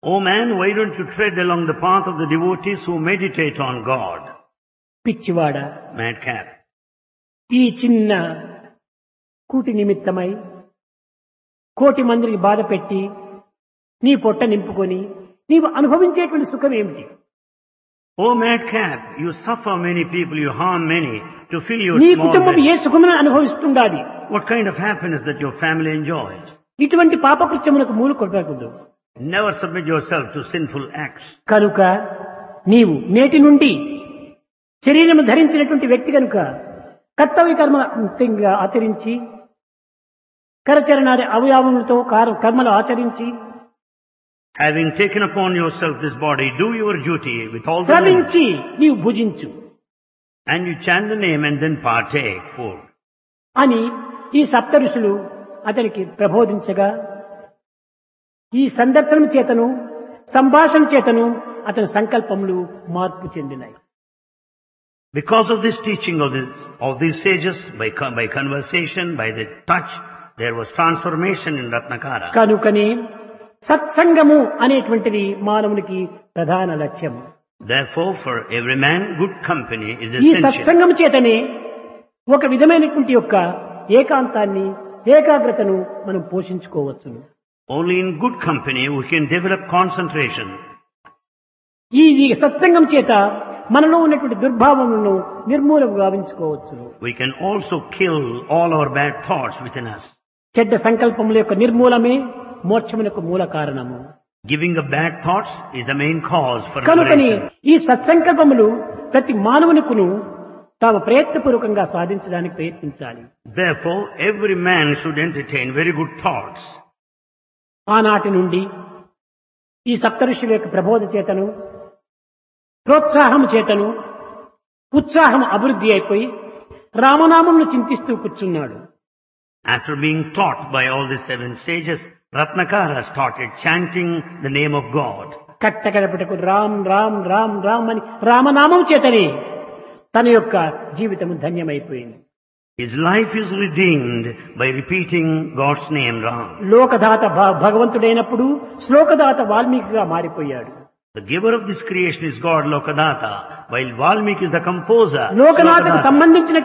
O man, why don't you tread along the path of the devotees who meditate on God? పిచ్చివాడ Madcap. ఈ చిన్న కూటి నిమిత్తమై కోటి మందిని బాధ పెట్టి నీ పొట్ట నింపుకొని నీవు అనుభవించేటువంటి సుఖం ఏమిటి O madcap, you suffer many people, you harm many to fill your నీ small కుటుంబం ఏ belly. సుఖమును అనుభవిస్తుండాలి What kind of happiness that your family enjoys? ఇటువంటి పాపకృత్యములకు మూలు కొట్టకూడదు Never submit yourself to sinful acts. కనుక నీవు నేటి నుండి శరీరము ధరించినటువంటి వ్యక్తి కనుక కర్తవ్య కర్మ అంతంగా ఆచరించి కరచరణాది అవయవములతో కార- కర్మలు ఆచరించి Having taken upon yourself this body, do your duty with all the limbs. శ్రమించి నీవు భుజించు And you chant the name and then partake food. అని ఈ సప్త ఋషులు అతనికి ప్రబోధించగా ఈ సందర్శనం చేతను సంభాషణ చేతను అతని సంకల్పములు మార్పు చెందినాయి Because of this teaching of this, of these sages, by, co- by conversation, by the touch, there was transformation in Ratnakara. కనుకని సత్సంగము అనేటువంటిది మానవునికి ప్రధాన లక్ష్యం Therefore, for every man, good company is ఈ essential. సత్సంగం చేతనే ఒక విధమైనటువంటి యొక్క ఏకాంతాన్ని ఏకాగ్రతను మనం పోషించుకోవచ్చును Only in good company we can develop concentration. ఈ ఈ సత్సంగం చేత మనలో ఉన్నటువంటి దుర్భావములను నిర్మూలం గావించుకోవచ్చును We can also kill all our bad thoughts within us. చెడ్డ సంకల్పముల యొక్క నిర్మూలమే మోక్షమునకు మూల కారణము Giving up bad thoughts is the main cause for కనుకని liberation. ఈ సత్సంకల్పములు ప్రతి మానవునికును తాము ప్రయత్నపూర్వకంగా సాధించడానికి ప్రయత్నించాలి Therefore, every man should entertain very good thoughts. ఆనాటి నుండి ఈ సప్తఋషుల యొక్క ప్రబోధ చేతను ప్రోత్సాహం చేతను ఉత్సాహం అభివృద్ధి అయిపోయి రామనామంను చింతిస్తూ కూర్చున్నాడు After being taught by all the seven sages, Ratnakara started chanting the name of God. కట్టకడపటకు Ram Ram Ram Ram అని రామనామం చేతనే తన యొక్క జీవితం ధన్యమైపోయింది His life is redeemed by repeating God's name Ram. లోకదాత భ- భగవంతుడైనప్పుడు శ్లోకదాత వాల్మీకిగా మారిపోయాడు The giver of this creation is God Lokadata, while Valmiki is the composer. లోకనాథకు Lokadata. సంబంధించిన